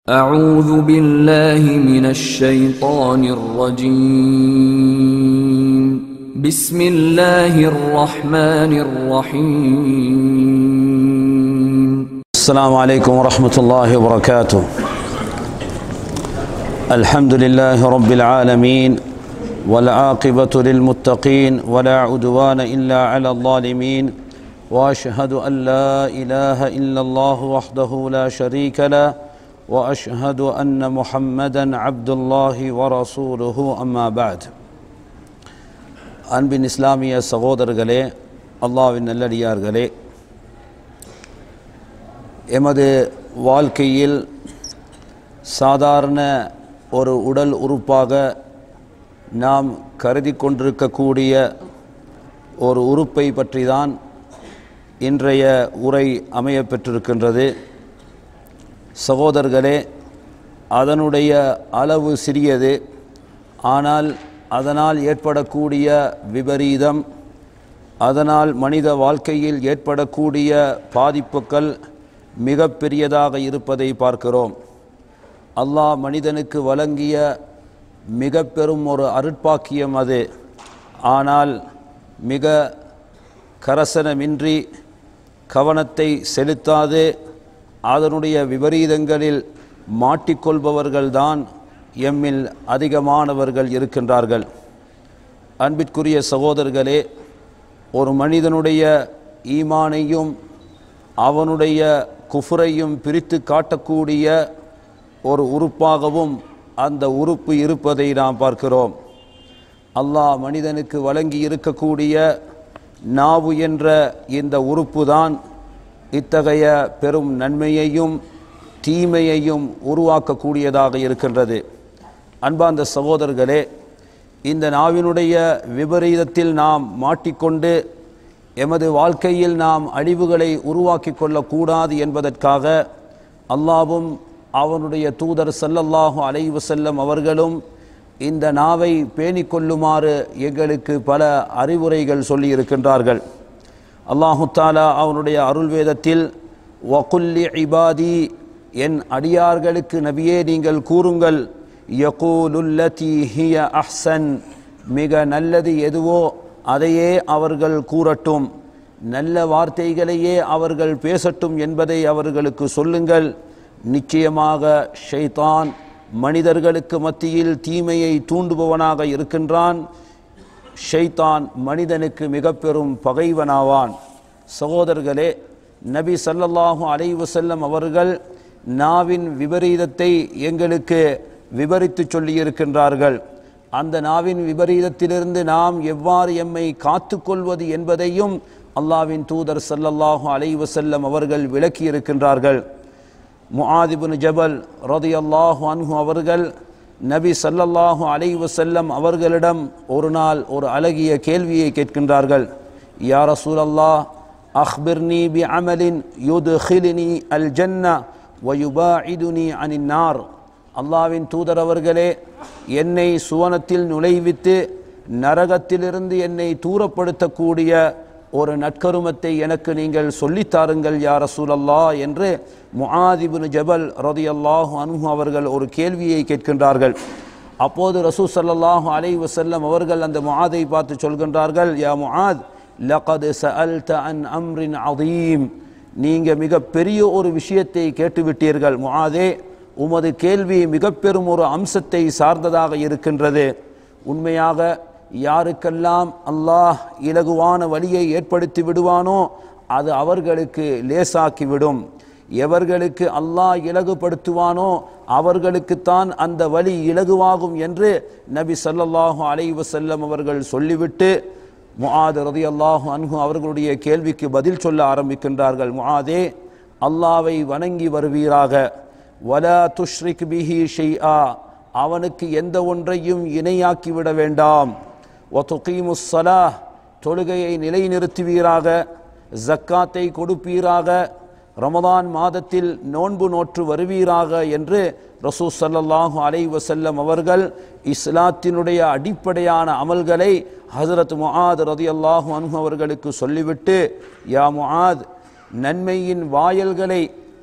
أعوذ بالله من الشيطان الرجيم بسم الله الرحمن الرحيم السلام عليكم ورحمة الله وبركاته الحمد لله رب العالمين والعاقبة للمتقين ولا عدوان إلا على الظالمين وأشهد أن لا إله إلا الله وحده لا شريك له وأشهد أن محمدا عبد الله ورسوله أما بعد அன்பின் இஸ்லாமிய சகோதரர்களே அல்லாவின் நல்லடியார்களே எமது வாழ்க்கையில் சாதாரண ஒரு உடல் உறுப்பாக நாம் கருதி கொண்டிருக்கக்கூடிய ஒரு உறுப்பை பற்றி தான் இன்றைய உரை அமையப் பெற்றிருக்கின்றது சகோதரர்களே அதனுடைய அளவு சிறியது ஆனால் அதனால் ஏற்படக்கூடிய விபரீதம் அதனால் மனித வாழ்க்கையில் ஏற்படக்கூடிய பாதிப்புகள் மிக பெரியதாக இருப்பதை பார்க்கிறோம் அல்லாஹ் மனிதனுக்கு வழங்கிய மிக பெரும் ஒரு அருட்பாக்கியம் அது ஆனால் மிக கரசனமின்றி கவனத்தை செலுத்தாது அதனுடைய விபரீதங்களில் மாட்டிக்கொள்பவர்கள்தான் எம்மில் அதிகமானவர்கள் இருக்கின்றார்கள் அன்பிற்குரிய சகோதரர்களே ஒரு மனிதனுடைய ஈமானையும் அவனுடைய குஃபுரையும் பிரித்து காட்டக்கூடிய ஒரு உறுப்பாகவும் அந்த உறுப்பு இருப்பதை நாம் பார்க்கிறோம் அல்லாஹ் மனிதனுக்கு வழங்கி இருக்கக்கூடிய நாவு என்ற இந்த உறுப்பு தான் இத்தகைய பெரும் நன்மையையும் தீமையையும் உருவாக்கக்கூடியதாக இருக்கின்றது அன்பார்ந்த சகோதரர்களே இந்த நாவினுடைய விபரீதத்தில் நாம் மாட்டிக்கொண்டு எமது வாழ்க்கையில் நாம் அழிவுகளை உருவாக்கி கொள்ளக்கூடாது என்பதற்காக அல்லாவும் அவனுடைய தூதர் சல்லல்லாஹு அலைவு செல்லம் அவர்களும் இந்த நாவை பேணிக் கொள்ளுமாறு எங்களுக்கு பல அறிவுரைகள் சொல்லியிருக்கின்றார்கள் அல்லாஹு தாலா அவனுடைய அருள் வேதத்தில் வகுல்லி இபாதி என் அடியார்களுக்கு நபியே நீங்கள் கூறுங்கள் யகூலுல்லதி ஹிய அஹ்சன் மிக நல்லது எதுவோ அதையே அவர்கள் கூறட்டும் நல்ல வார்த்தைகளையே அவர்கள் பேசட்டும் என்பதை அவர்களுக்கு சொல்லுங்கள் நிச்சயமாக ஷைத்தான் மனிதர்களுக்கு மத்தியில் தீமையை தூண்டுபவனாக இருக்கின்றான் ஷைத்தான் மனிதனுக்கு மிக பெரும் பகைவனாவான் சகோதரர்களே நபி சல்லல்லாஹு அலைவு செல்லம் அவர்கள் நாவின் விபரீதத்தை எங்களுக்கு விவரித்து சொல்லியிருக்கின்றார்கள் அந்த நாவின் விபரீதத்திலிருந்து நாம் எவ்வாறு எம்மை காத்து கொள்வது என்பதையும் அல்லாவின் தூதர் சல்லல்லாஹு அலைவு செல்லம் அவர்கள் விளக்கியிருக்கின்றார்கள் முஆதிபுன் ஜபல் ரதி அல்லாஹு அன்ஹு அவர்கள் நபி சல்லல்லாஹு அலைவு செல்லம் அவர்களிடம் ஒரு நாள் ஒரு அழகிய கேள்வியை கேட்கின்றார்கள் யா ரசூல் அல்லாஹ் அஹ்பிர்னி பி அமலின் யுது ஹிலினி அல் ஜன்னா வயுபாஇதுனி அனின் நார் அல்லாவின் தூதர் அவர்களே என்னை சுவனத்தில் நுழைவித்து நரகத்திலிருந்து என்னை தூரப்படுத்தக்கூடிய ஒரு நற்கருமத்தை எனக்கு நீங்கள் சொல்லித்தாருங்கள் யார் ரசூலல்லா என்று முஆதிபின் ஜபல் ரதி அல்லாஹு அன்ஹு அவர்கள் ஒரு கேள்வியை கேட்கின்றார்கள் அப்போது ரசூ சல்லாஹு அலை வசல்லம் அவர்கள் அந்த முஆதை பார்த்து சொல்கின்றார்கள் யா முஆத் லகது சஅல்த அன் அம்ரின் அதீம் நீங்கள் மிக பெரிய ஒரு விஷயத்தை கேட்டுவிட்டீர்கள் முஆதே உமது கேள்வி மிக பெரும் ஒரு அம்சத்தை சார்ந்ததாக இருக்கின்றது உண்மையாக யாருக்கெல்லாம் அல்லாஹ் இலகுவான வழியை ஏற்படுத்தி விடுவானோ அது அவர்களுக்கு லேசாக்கிவிடும் எவர்களுக்கு அல்லாஹ் இலகுபடுத்துவானோ அவர்களுக்குத்தான் அந்த வழி இலகுவாகும் என்று நபி சல்லல்லாஹு அலைவு செல்லம் அவர்கள் சொல்லிவிட்டு முஆத் ரதி அல்லாஹு அன்ஹு அவர்களுடைய கேள்விக்கு பதில் சொல்ல ஆரம்பிக்கின்றார்கள் முஆதே அல்லாவை வணங்கி வருவீராக வலா துஷ்ரிக் பிஹி ஷெய்ஆ அவனுக்கு எந்த ஒன்றையும் இணையாக்கிவிட வேண்டாம் ஒத்துகீமுஸ்ஸலா தொழுகையை நிலைநிறுத்துவீராக ஜக்காத்தை கொடுப்பீராக ரமதான் மாதத்தில் நோன்பு நோற்று வருவீராக என்று ரசூ சல்லல்லாஹு அலை வசல்லம் அவர்கள் இஸ்லாத்தினுடைய அடிப்படையான அமல்களை ஹசரத் முஆத் ரதி அல்லாஹு அன்ஹு அவர்களுக்கு சொல்லிவிட்டு யா முஆத் நன்மையின் வாயல்களை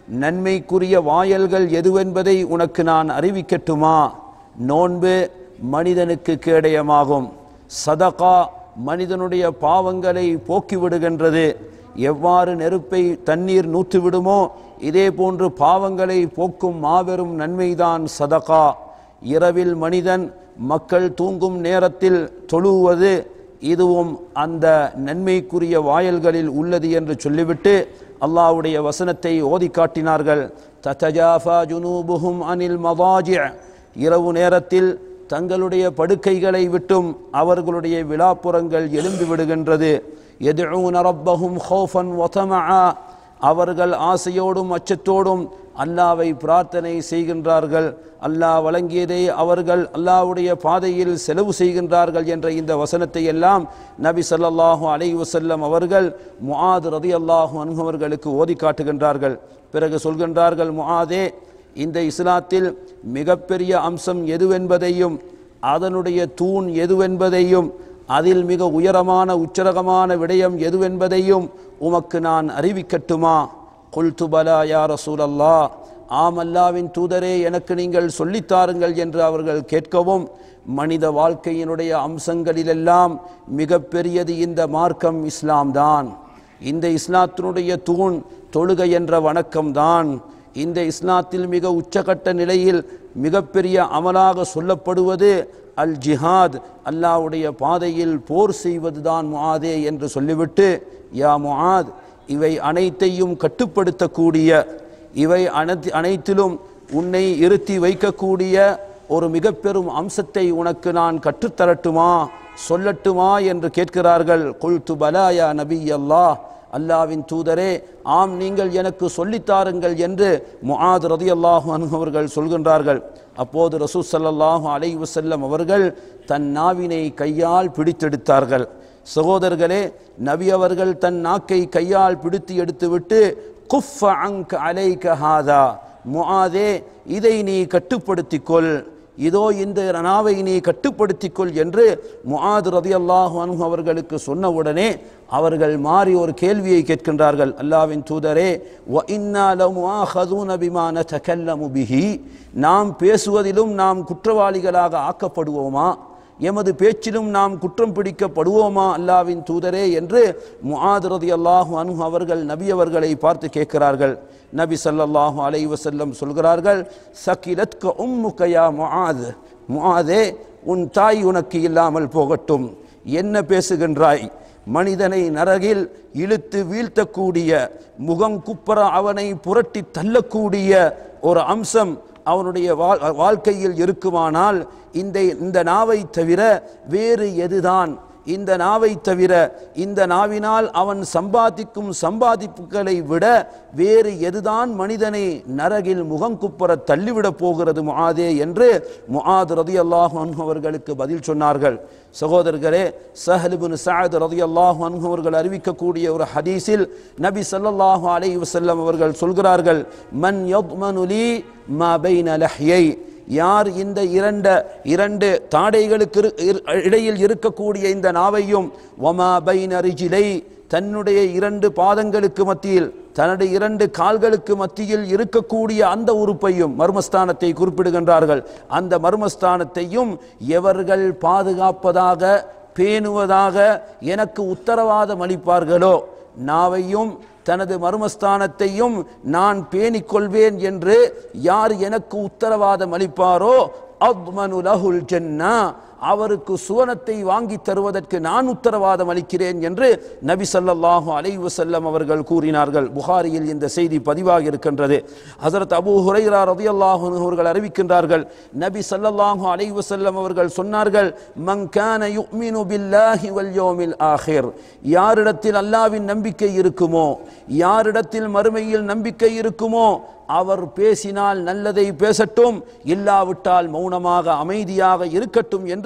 நன்மைக்குரிய வாயல்கள் எதுவென்பதை உனக்கு நான் அறிவிக்கட்டுமா நோன்பு மனிதனுக்கு கேடயமாகும் சதகா மனிதனுடைய பாவங்களை போக்கிவிடுகின்றது எவ்வாறு நெருப்பை தண்ணீர் நூற்றுவிடுமோ இதே போன்று பாவங்களை போக்கும் மாபெரும் நன்மைதான் சதகா இரவில் மனிதன் மக்கள் தூங்கும் நேரத்தில் தொழுவது இதுவும் அந்த நன்மைக்குரிய வாயல்களில் உள்ளது என்று சொல்லிவிட்டு அல்லாஹ்வுடைய வசனத்தை ஓதி காட்டினார்கள் தத்தஜாஃபா ஜுனூபுஹும் அனில் மவாஜி இரவு நேரத்தில் தங்களுடைய படுக்கைகளை விட்டும் அவர்களுடைய விழாப்புறங்கள் எழும்பி விடுகின்றது எதுஊன ரப்பஹும் ஹௌஃபன் வதமஆ அவர்கள் ஆசையோடும் அச்சத்தோடும் அல்லாவை பிரார்த்தனை செய்கின்றார்கள் அல்லாஹ் வழங்கியதை அவர்கள் அல்லாஹ்வுடைய பாதையில் செலவு செய்கின்றார்கள் என்ற இந்த வசனத்தை எல்லாம் நபி ஸல்லல்லாஹு அலைஹி வஸல்லம் அவர்கள் முஆத் ரதியல்லாஹு அன்ஹு அவர்களுக்கு ஓதி காட்டுகின்றார்கள் பிறகு சொல்கின்றார்கள் முஆதே இந்த இஸ்லாத்தில் மிகப்பெரிய அம்சம் எதுவென்பதையும் அதனுடைய தூண் எதுவென்பதையும் அதில் மிக உயரமான உச்சரகமான விடயம் எதுவென்பதையும் உமக்கு நான் அறிவிக்கட்டுமா குல்து பலா யா ரசூலல்லா ஆம் அல்லாவின் தூதரே எனக்கு நீங்கள் சொல்லித்தாருங்கள் என்று அவர்கள் கேட்கவும் மனித வாழ்க்கையினுடைய அம்சங்களிலெல்லாம் மிகப்பெரியது இந்த மார்க்கம் இஸ்லாம் தான் இந்த இஸ்லாத்தினுடைய தூண் தொழுகை என்ற வணக்கம்தான் இந்த இஸ்லாத்தில் மிக உச்சகட்ட நிலையில் மிகப்பெரிய அமலாக சொல்லப்படுவது அல் ஜிஹாத் அல்லாஹ்வுடைய பாதையில் போர் செய்வதுதான் முஆதே என்று சொல்லிவிட்டு யா முஆத் இவை அனைத்தையும் கட்டுப்படுத்தக்கூடிய இவை அனைத்து அனைத்திலும் உன்னை இருத்தி வைக்கக்கூடிய ஒரு மிக பெரும் அம்சத்தை உனக்கு நான் கற்றுத்தரட்டுமா சொல்லட்டுமா என்று கேட்கிறார்கள் குல்து பலாயா நபி அல்லாஹ் அல்லாவின் தூதரே ஆம் நீங்கள் எனக்கு சொல்லித்தாருங்கள் என்று முஆத் ரதியல்லாஹு அன்ஹு அவர்கள் சொல்கின்றார்கள் அப்போது ரசூ ஸல்லல்லாஹு அலைஹி வஸல்லம் அவர்கள் தன் நாவினை கையால் பிடித்தெடுத்தார்கள் சகோதரர்களே நபி அவர்கள் தன் நாக்கை கையால் பிடித்து எடுத்துவிட்டு குஃப அங்க் அலைக ஹாதா முஆதே இதை நீ கட்டுப்படுத்திக் கொள் இதோ இந்த நாவை நீ கட்டுப்படுத்திக் கொள் என்று முஆத் ரதியல்லாஹு அன்ஹு அவர்களுக்கு சொன்ன உடனே அவர்கள் மாறி ஒரு கேள்வியை கேட்கின்றார்கள் அல்லாவின் தூதரே வ இன்னா லமுஆஹதுன பிமா நதகல்லமு பிஹி நாம் பேசுவதிலும் நாம் குற்றவாளிகளாக ஆக்கப்படுவோமா எமது பேச்சிலும் நாம் குற்றம் பிடிக்கப்படுவோமா அல்லாவின் தூதரே என்று முஆத் ரதியல்லாஹு அன்ஹு அவர்கள் நபி அவர்களை பார்த்து கேட்கிறார்கள் நபி ஸல்லல்லாஹு அலைஹி வஸல்லம் சொல்கிறார்கள் சகிலத்க உம்முக யா முஆத் முஆதே உன் தாய் உனக்கு இல்லாமல் போகட்டும் என்ன பேசுகின்றாய் மனிதனை நரகில் இழுத்து வீழ்த்தக்கூடிய முகம் குப்பர அவனை புரட்டி தள்ளக்கூடிய ஒரு அம்சம் அவனுடைய வாழ் வாழ்க்கையில் இருக்குமானால் இந்த இந்த நாவை தவிர வேறு எதுதான் இந்த நாவை தவிர இந்த நாவினால் அவன் சம்பாதிக்கும் சம்பாதிப்புகளை விட வேறு எதுதான் மனிதனை நரகில் முகங்குப்புற தள்ளிவிடப் போகிறது முஆதே என்று முஆத் ரதியல்லாஹு அன்ஹு அவர்களுக்கு பதில் சொன்னார்கள் சகோதரர்களே சஹலிபின் சஅத் ரதியல்லாஹு அன்ஹு அவர்கள் அறிவிக்கக்கூடிய ஒரு ஹதீஸில் நபி ஸல்லல்லாஹு அலைஹி வஸல்லம் அவர்கள் சொல்கிறார்கள் மன் யத்மனு லீ மா பைன லஹ்யை யார் இந்த இரண்ட இரண்டு தாடைகளுக்கு இரு- இரு- இடையில் இருக்கக்கூடிய இந்த நாவையும் வமா பைன ரிஜிலை தன்னுடைய இரண்டு பாதங்களுக்கு மத்தியில் தன்னுடைய இரண்டு கால்களுக்கு மத்தியில் இருக்கக்கூடிய அந்த உறுப்பையும் மர்மஸ்தானத்தை குறிப்பிடுகின்றார்கள் அந்த மர்மஸ்தானத்தையும் எவர்கள் பாதுகாப்பதாக பேணுவதாக எனக்கு உத்தரவாதம் அளிப்பார்களோ நாவையும் தனது மர்மஸ்தானத்தையும் நான் பேணிக் கொள்வேன் என்று யார் எனக்கு உத்தரவாதம் அளிப்பாரோ அத்மனு லஹுல் ஜன்னா அவருக்கு சுவனத்தை வாங்கி தருவதற்கு நான் உத்தரவாதம் அளிக்கிறேன் என்று நபி ஸல்லல்லாஹு அலைஹி வஸல்லம் அவர்கள் கூறினார்கள் புகாரியில் இந்த செய்தி பதிவாகி இருக்கின்றது ஹஸரத் அபூ ஹுரைரா ரலியல்லாஹு அன்ஹு அவர்கள் அறிவிக்கின்றார்கள் நபி ஸல்லல்லாஹு அலைஹி வஸல்லம் அவர்கள் சொன்னார்கள் மன் கான யுமினு பில்லாஹி வல் யௌமில் ஆஹிர் யாரிடத்தில் அல்லாஹ்வின் நம்பிக்கை இருக்குமோ யாரிடத்தில் மறுமையில் நம்பிக்கை இருக்குமோ அவர் பேசினால் நல்லதை பேசட்டும் இல்லாவிட்டால் மௌனமாக அமைதியாக இருக்கட்டும் என்று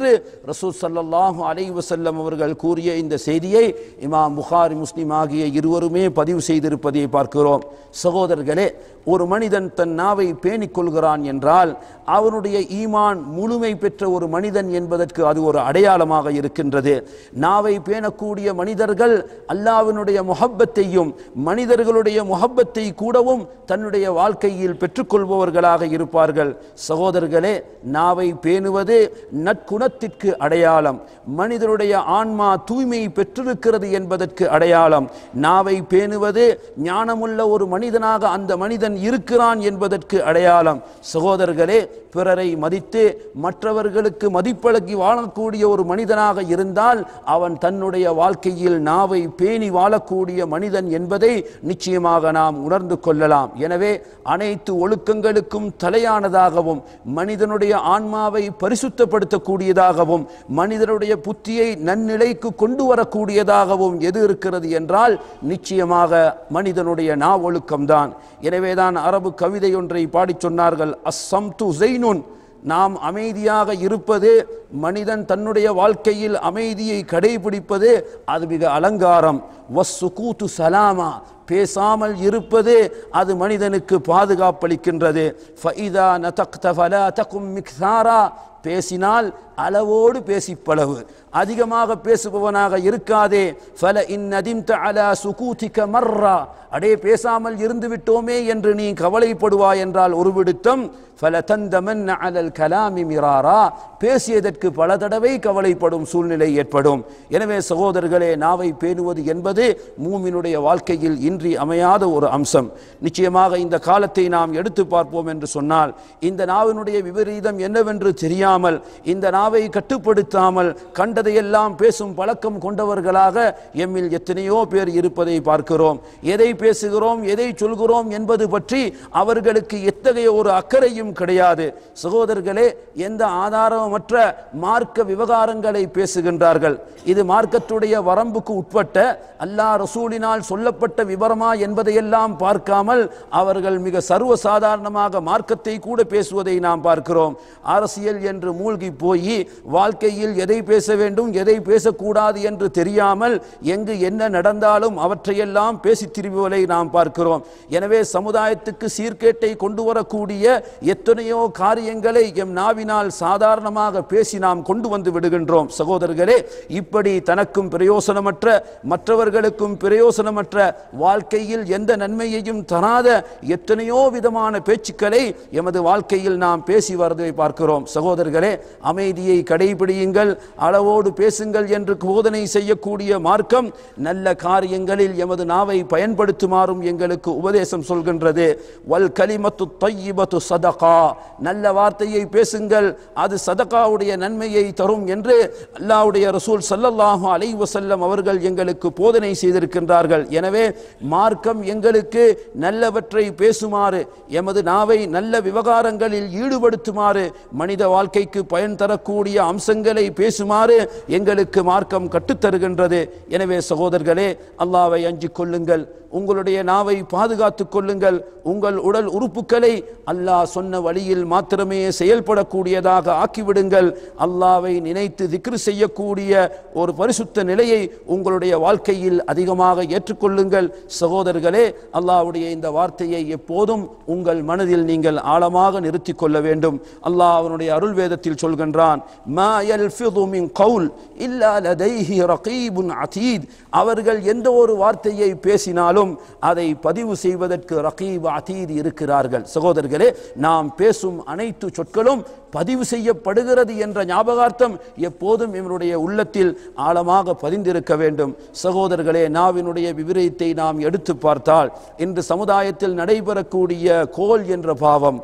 என்று ரசூல் ஸல்லல்லாஹு அலைஹி வஸல்லம் அவர்கள் கூறிய இந்த செய்தியை இமாம் புகாரி முஸ்லிம் ஆகிய இருவருமே பதிவு செய்திருப்பதை பார்க்கிறோம் சகோதரர்களே ஒரு மனிதன் தன் நாவை பேணிக் கொள்கிறான் என்றால் அவனுடைய ஈமான் முழுமை பெற்ற ஒரு மனிதன் என்பதற்கு அது ஒரு அடையாளமாக இருக்கின்றது நாவை பேணக்கூடிய மனிதர்கள் அல்லாவினுடைய முஹப்பத்தையும் மனிதர்களுடைய முஹப்பத்தை கூடவும் தன்னுடைய வாழ்க்கையில் பெற்றுக்கொள்பவர்களாக இருப்பார்கள் சகோதரர்களே நாவை பேணுவது நற்குணத்திற்கு அடையாளம் மனிதனுடைய ஆன்மா தூய்மை பெற்றிருக்கிறது என்பதற்கு அடையாளம் நாவை பேணுவது ஞானமுள்ள ஒரு மனிதனாக அந்த மனிதன் இருக்கிறான் என்பதற்கு அடையாளம் சகோதரர்களே பிறரை மதித்து மற்றவர்களுக்கு மதிப்பழகி வாழக்கூடிய ஒரு மனிதனாக இருந்தால் அவன் தன்னுடைய வாழ்க்கையில் நாவை பேணி வாழக்கூடிய மனிதன் என்பதை நிச்சயமாக நாம் உணர்ந்து கொள்ளலாம் எனவே அனைத்து ஒழுக்கங்களுக்கும் தலையானதாகவும் மனிதனுடைய ஆன்மாவை பரிசுத்தப்படுத்தக்கூடியதாகவும் மனிதனுடைய புத்தியை நன்னிலைக்கு கொண்டு வரக்கூடியதாகவும் எது இருக்கிறது என்றால் நிச்சயமாக மனிதனுடைய நாவொழுக்கம்தான் எனவேதான் அரபு கவிதை ஒன்றை பாடிச் சொன்னார்கள் அஸ்ஸம் து ஜெய்னுன் நாம் அமைதியாக இருப்பது மனிதன் தன்னுடைய வாழ்க்கையில் அமைதியை கடைபிடிப்பது அது மிக அலங்காரம் வஸ்ஸுகூத்து சலாமா பேசாமல் இருப்பது அது மனிதனுக்கு பாதுகாப்பளிக்கின்றது ஃபைதா நதக்த ஃபலா தகும் மிக்தாரா பேசினால் அளவோடு பேசி பழகு அதிகமாக பேசுபவனாக இருக்காதே ஃபல இன் நதிம்த அலா சுகூதிக மர்ரா அடே பேசாமல் இருந்து விட்டோமே என்று நீ கவலைப்படுவாய் என்றால் ஒரு விடுத்தம் ஃபல தந்தமன் அலல் கலாமி மிராரா பேசியதற்கு பல தடவை கவலைப்படும் சூழ்நிலை ஏற்படும் எனவே சகோதரர்களே நாவை பேணுவது என்பது மூமினுடைய வாழ்க்கையில் இன்றி அமையாத ஒரு அம்சம் நிச்சயமாக இந்த காலத்தை நாம் எடுத்து பார்ப்போம் என்று சொன்னால் இந்த நாவினுடைய விபரீதம் என்னவென்று தெரியாமல் இந்த நாவை கட்டுப்படுத்தாமல் கண்டதையெல்லாம் பேசும் பழக்கம் கொண்டவர்களாக எம்மில் எத்தனையோ பேர் இருப்பதை பார்க்கிறோம் எதை பேசுகிறோம் எதை சொல்கிறோம் என்பது பற்றி அவர்களுக்கு எத்தகைய ஒரு அக்கறையும் கிடையாது சகோதரர்களே எந்த ஆதாரமற்ற மார்க்க விவகாரங்களை பேசுகின்றார்கள் இது மார்க்கத்துடைய வரம்புக்கு உட்பட்ட அல்லாஹ் ரசூலினால் சொல்லப்பட்ட விவரமா என்பதையெல்லாம் பார்க்காமல் அவர்கள் மிக சர்வசாதாரணமாக மார்க்கத்தை கூட பேசுவதை நாம் பார்க்கிறோம் அரசியல் என்று மூழ்கி போய் வாழ்க்கையில் எதை பேச வேண்டும் எதை பேசக்கூடாது என்று தெரியாமல் எங்கு என்ன நடந்தாலும் அவற்றையெல்லாம் பேசி திரிபவரை நாம் பார்க்கிறோம் எனவே சமுதாயத்துக்கு சீர்கேட்டை கொண்டு வரக்கூடிய எத்தனையோ காரியங்களை எம் நாவினால் சாதாரணமாக பேசி நாம் கொண்டு வந்து விடுகின்றோம் சகோதரர்களே இப்படி தனக்கும் பிரயோசனமற்ற மற்றவர்களுக்கும் பிரயோசனமற்ற வாழ்க்கையில் எந்த நன்மையையும் தராத எத்தனையோ விதமான பேச்சுக்களை எமது வாழ்க்கையில் நாம் பேசி வருவதை பார்க்கிறோம் சகோதரர்களே அமைதியை கடைபிடியுங்கள் அளவோடு பேசுங்கள் என்று போதனை செய்யக்கூடிய மார்க்கம் நல்ல காரியங்களில் எமது நாவை பயன்படுத்துமாறும் எங்களுக்கு உபதேசம் சொல்கின்றது வல் கலிமத்து தையிபத்து சதகா நல்ல வார்த்தையை பேசுங்கள் அது சதகாவுடைய நன்மையை தரும் என்று அல்லாஹ்வுடைய ரசூல் ஸல்லல்லாஹு அலைஹி வஸல்லம் அவர்கள் எங்களுக்கு போதனை செய்திருக்கின்றார்கள் எனவே மார்க்கம் எங்களுக்கு நல்லவற்றை பேசுமாறு எமது நாவை நல்ல விவகாரங்களில் ஈடுபடுத்துமாறு மனித வாழ்க்கைக்கு பயன் தரக்கூடிய அம்சங்களை பேசுமாறு எங்களுக்கு மார்க்கம் கற்றுத்தருகின்றது எனவே சகோதரர்களே அல்லாவை அஞ்சிக் கொள்ளுங்கள் உங்களுடைய நாவை பாதுகாத்துக் கொள்ளுங்கள் உங்கள் உடல் உறுப்புகளை அல்லாஹ் சொன்ன வழியில் மாத்திரமே செயல்படக்கூடியதாக ஆக்கிவிடுங்கள் அல்லாவை நினைத்து திக்ரு செய்யக்கூடிய ஒரு பரிசுத்த நிலையை உங்களுடைய வாழ்க்கையில் அதிகமாக ஏற்றுக்கொள்ளுங்கள் சகோதரர்களே அல்லாஹ்வுடைய இந்த வார்த்தையை எப்போதும் உங்கள் மனதில் நீங்கள் ஆழமாக நிறுத்திக் கொள்ள வேண்டும் அல்லாஹ் அவனுடைய அருள் வேதத்தில் சொல்கின்றான் மா யல்ஃபிது மின் கவுல் இல்லா லதைஹி ரகீபுன் அதீத் அவர்கள் எந்த ஒரு வார்த்தையை பேசினாலும் அதை பதிவு செய்வதற்கு ரகீப் அதீத் இருக்கிறார்கள் சகோதரர்களே நாம் பேசும் அனைத்து சொற்களும் பதிவு செய்யப்படுகிறது என்ற ஞாபகார்த்தம் எப்போதும் இவனுடைய உள்ளத்தில் ஆழமாக பதிந்திருக்க வேண்டும் சகோதரர்களே நாவினுடைய விபரீதத்தை நாம் எடுத்து பார்த்தால் இன்று சமுதாயத்தில் நடைபெறக்கூடிய கோல் என்ற பாவம்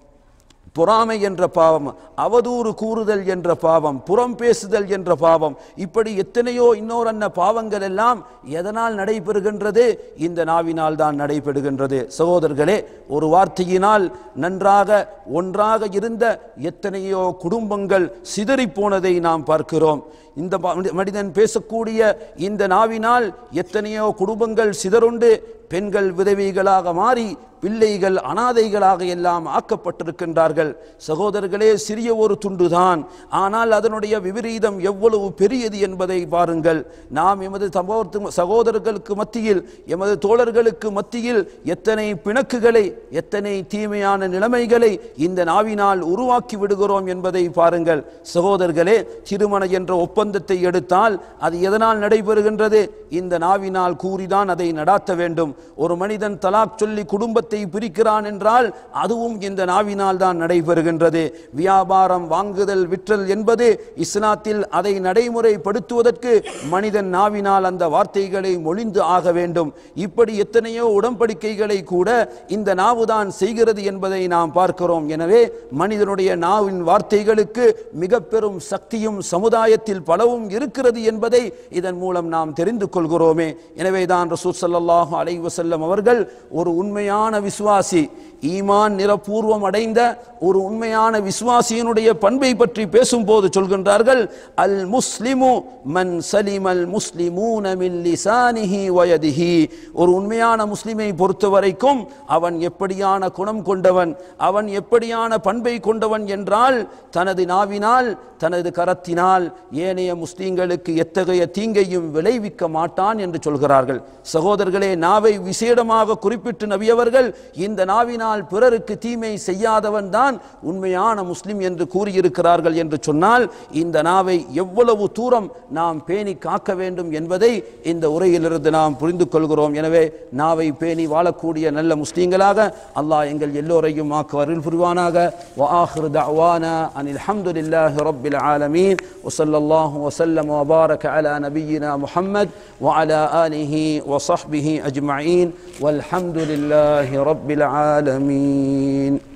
பொறாமை என்ற பாவம் அவதூறு கூறுதல் என்ற பாவம் புறம் பேசுதல் என்ற பாவம் இப்படி எத்தனையோ இன்னொரு அன்ன பாவங்கள் எல்லாம் எதனால் நடைபெறுகின்றது இந்த நாவினால் தான் நடைபெறுகின்றது சகோதரர்களே ஒரு வார்த்தையினால் நன்றாக ஒன்றாக இருந்த எத்தனையோ குடும்பங்கள் சிதறிப் போனதை நாம் பார்க்கிறோம் இந்த ப- மனிதன் பேசக்கூடிய இந்த நாவினால் எத்தனையோ குடும்பங்கள் சிதறுண்டு பெண்கள் விதவைகளாக மாறி பிள்ளைகள் அனாதைகளாக எல்லாம் ஆக்கப்பட்டிருக்கின்றார்கள் சகோதரர்களே சிறிய ஒரு துண்டுதான் ஆனால் அதனுடைய விபரீதம் எவ்வளவு பெரியது என்பதை பாருங்கள் நாம் எமது சகோதர- சகோதரர்களுக்கு மத்தியில் எமது தோழர்களுக்கு மத்தியில் எத்தனை பிணக்குகளை எத்தனை தீமையான நிலைமைகளை இந்த நாவினால் உருவாக்கி விடுகிறோம் என்பதை பாருங்கள் சகோதரர்களே திருமண என்ற ஒப்பந்தத்தை எடுத்தால் அது எதனால் நடைபெறுகின்றது இந்த நாவினால் கூறிதான் அதை நடாத்த வேண்டும் ஒரு மனிதன் தலாக் சொல்லி குடும்பத்தை பிரிக்கிறான் என்றால் அதுவும் இந்த நாவினால் தான் நடைபெறுகின்றது வியாபாரம் வாங்குதல் விற்றல் என்பது இஸ்லாத்தில் அதை நடைமுறைப்படுத்துவதற்கு மனிதன் நாவினால் அந்த வார்த்தைகளை மொழிந்து ஆக வேண்டும் இப்படி எத்தனையோ உடன்படிக்கைகளை கூட இந்த நாவுதான் செய்கிறது என்பதை நாம் பார்க்கிறோம் எனவே மனிதனுடைய நாவின் வார்த்தைகளுக்கு மிக பெரும் சக்தியும் சமுதாயத்தில் பலவும் இருக்கிறது என்பதை இதன் மூலம் நாம் தெரிந்து கொள்கிறோமே எனவே தான் ரசூல் ஸல்லல்லாஹு அலைஹி வஸல்லம் அவர்கள் ஒரு உண்மையான விசுவாசி ஈமான் நிறப்பூர்வம் அடைந்த ஒரு உண்மையான விசுவாசியினுடைய பண்பை பற்றி பேசும்போது சொல்கின்றார்கள் அல் முஸ்லிமு மன் சலிமல் முஸ்லிமூன மின் லிசானிஹி வயதிஹி ஒரு உண்மையான முஸ்லிமை பொறுத்தவரைக்கும் அவன் எப்படியான குணம் கொண்டவன் அவன் எப்படியான பண்பை கொண்டவன் என்றால் தனது நாவினால் தனது கரத்தினால் ஏனைய முஸ்லிம்களுக்கு எத்தகைய தீங்கையும் விளைவிக்க மாட்டான் என்று சொல்கிறார்கள் சகோதரர்களே நாவை விசேடமாக குறிப்பிட்டு நபியவர்கள் இந்த நாவினால் பிறருக்கு தீமை செய்யாதவன் தான் உண்மையான முஸ்லிம் என்று கூறியிருக்கிறார்கள் என்று சொன்னால் இந்த நாவை எவ்வளவு தூரம் நாம் பேணி காக்க வேண்டும் என்பதை இந்த உரையிலிருந்து நாம் புரிந்து கொள்கிறோம் எனவே நாவை பேணி வாழக்கூடிய நல்ல முஸ்லீம்களாக அல்லாஹ் எங்கள் எல்லோரையும் ஆக்க அருள் புரிவானாக وآخر دعوانا أن الحمد لله رب العالمين وصلى الله وسلم وبارك على نبينا محمد وعلى آله وصحبه أجمعين والحمد لله رب العالمين